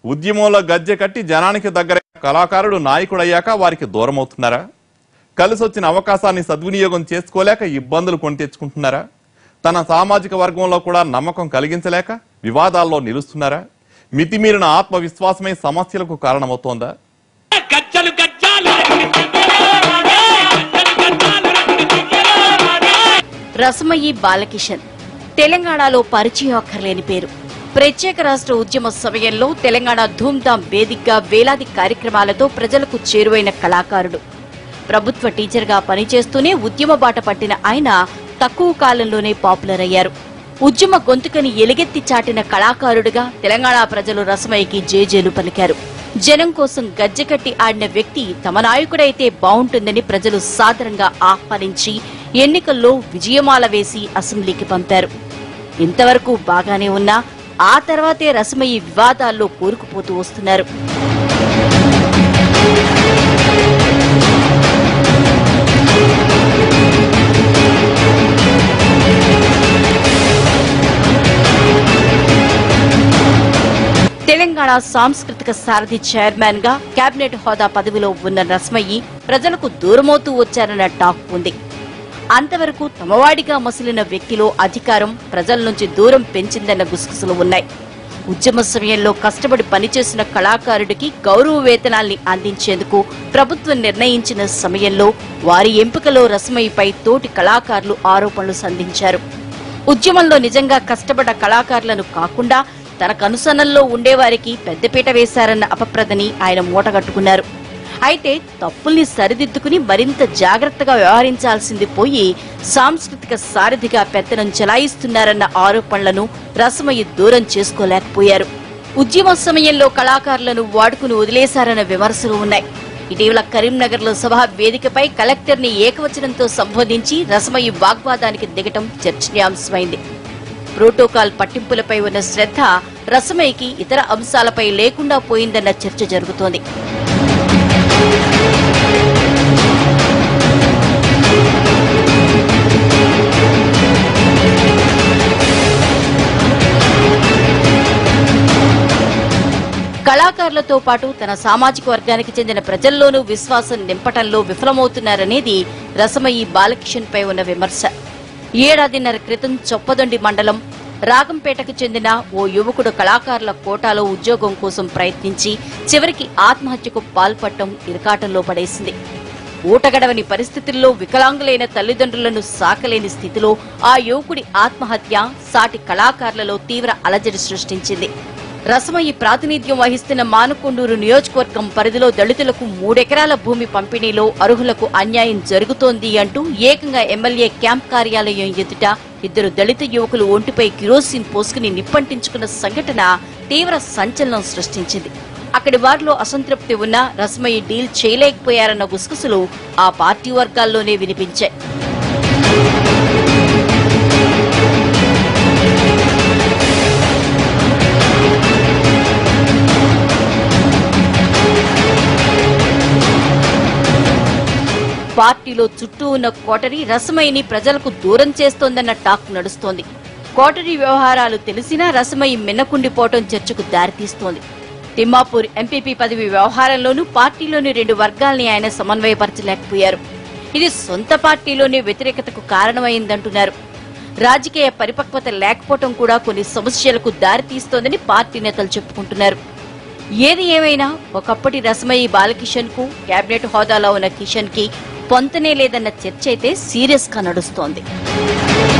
ఉద్యమంలో గజ్జె కట్టి జనానికి దగ్గర కళాకారుడు నాయకుడయ్యాక వారికి దూరం అవుతున్నారా కలిసొచ్చిన అవకాశాన్ని సద్వినియోగం చేసుకోలేక ఇబ్బందులు కొని తెచ్చుకుంటున్నారా తన సామాజిక వర్గంలో కూడా నమ్మకం కలిగించలేక వివాదాల్లో నిలుస్తున్నారా మితిమీరిన ఆత్మవిశ్వాసమే సమస్యలకు కారణమవుతోందా గజ్జలు గజ్జాలు రసమయి బాలకిషన్ తెలంగాణలో పరిచయం అక్కర్లేని పేరు ప్రత్యేక రాష్ట్ర ఉద్యమ సమయంలో తెలంగాణ ధూమ్ధాం వేదికగా వేలాది కార్యక్రమాలతో ప్రజలకు చేరువైన కళాకారుడు ప్రభుత్వ టీచర్గా పనిచేస్తూనే ఉద్యమ బాట పట్టిన ఆయన తక్కువ కాలంలోనే పాపులర్ అయ్యారు ఉద్యమ గొంతుకని ఎలుగెత్తి చాటిన కళాకారుడిగా తెలంగాణ ప్రజలు రసమయ్యకి జేజేలు పలికారు జనం కోసం గజ్జెకట్టి ఆడిన వ్యక్తి తమ నాయకుడైతే బావుంటుందని ప్రజలు సాదరంగా ఆహ్వానించి ఎన్నికల్లో విజయమాల వేసి అసెంబ్లీకి పంపారు ఇంతవరకు బాగానే ఉన్నా ఆ తర్వాతే రసమయ్యి వివాదాల్లో కూరుకుపోతూ వస్తున్నారు తెలంగాణ సాంస్కృతిక సారథి చైర్మన్ గా కేబినెట్ హోదా పదవిలో ఉన్న రస్మయ్యి ప్రజలకు దూరమవుతూ వచ్చారన్న టాక్ ఉంది అంతవరకు తమవాడిగా మసిలిన వ్యక్తిలో అధికారం ప్రజల నుంచి దూరం పెంచిందన్న గుసగుసలు ఉన్నాయి ఉద్యమ సమయంలో కష్టపడి పనిచేసిన కళాకారుడికి గౌరవ వేతనాల్ని అందించేందుకు ప్రభుత్వం నిర్ణయించిన సమయంలో వారి ఎంపికలో రసమయ్యపై తోటి కళాకారులు ఆరోపణలు సంధించారు ఉద్యమంలో నిజంగా కష్టపడ్డ కళాకారులను కాకుండా తన కనుసన్నల్లో ఉండేవారికి పెద్దపీట వేశారన్న అపప్రదని ఆయన మూటగట్టుకున్నారు అయితే తప్పుల్ని సరిదిద్దుకుని మరింత జాగ్రత్తగా వ్యవహరించాల్సింది పోయి సాంస్కృతిక సారథిగా పెత్తనం చెలాయిస్తున్నారన్న ఆరోపణలను రసమయ్య దూరం చేసుకోలేకపోయారు ఉద్యమ సమయంలో కళాకారులను వాడుకుని వదిలేశారన్న విమర్శలు ఉన్నాయి ఇటీవల కరీంనగర్ లో సభ వేదికపై కలెక్టర్ ని ఏకవచనంతో సంబోధించి రసమయ్య వాగ్వాదానికి దిగటం చర్చనీయాంశమైంది ప్రోటోకాల్ పట్టింపులపై ఉన్న శ్రద్ధ రసమయ్యకి ఇతర అంశాలపై లేకుండా పోయిందన్న చర్చ జరుగుతోంది కళాకారులతో పాటు తన సామాజిక వర్గానికి చెందిన ప్రజల్లోనూ విశ్వాసం నింపటంలో విఫలమవుతున్నారనేది రసమయి బాలకిషన్ పై ఉన్న విమర్శ ఏడాదిన్నర క్రితం చొప్పదొండి మండలం రాగంపేటకు చెందిన ఓ యువకుడు కళాకారుల కోటాలో ఉద్యోగం కోసం ప్రయత్నించి చివరికి ఆత్మహత్యకు పాల్పడటం ఇరకాటంలో పడేసింది ఊటగడవని పరిస్థితుల్లో వికలాంగులైన తల్లిదండ్రులను సాకలేని స్థితిలో ఆ యువకుడి ఆత్మహత్య సాటి కళాకారులలో తీవ్ర అలజడి సృష్టించింది రసమయ్యి ప్రాతినిధ్యం వహిస్తున్న మానుకొండూరు నియోజకవర్గం పరిధిలో దళితులకు మూడెకరాల భూమి పంపిణీలో అర్హులకు అన్యాయం జరుగుతోంది అంటూ ఏకంగా ఎమ్మెల్యే క్యాంప్ కార్యాలయం ఎదుట ఇద్దరు దళిత యువకులు ఒంటిపై కిరోసిన్ పోసుకుని నిప్పంటించుకున్న సంఘటన తీవ్ర సంచలనం సృష్టించింది అక్కడి వారిలో అసంతృప్తి ఉన్నా రసమయ్య డీల్ చేయలేకపోయారన్న గుసగుసలు ఆ పార్టీ వర్గాల్లోనే వినిపించాయి పార్టీలో చుట్టూ ఉన్న కోటరీ రసమయ్యని ప్రజలకు దూరం చేస్తోందన్న టాక్ నడుస్తోంది కోటరీ వ్యవహారాలు తెలిసినా రసమయ్య మిన్నకుండిపోవటం చర్చకు దారితీస్తోంది తిమ్మాపూర్ ఎంపీపీ పదవి వ్యవహారంలోనూ పార్టీలోని రెండు వర్గాల్ని ఆయన సమన్వయపరచలేకపోయారు ఇది సొంత పార్టీలోనే వ్యతిరేకతకు కారణమైందంటున్నారు రాజకీయ పరిపక్వత లేకపోవటం కూడా కొన్ని సమస్యలకు దారితీస్తోందని పార్టీ నేతలు చెప్పుకుంటున్నారు ఏది ఏమైనా ఒకప్పటి రసమయి బాలకిషన్ కు కేబినెట్ హోదాలో ఉన్న కిషన్ కి పొంతనే లేదన్న చర్చ అయితే సీరియస్ గా నడుస్తోంది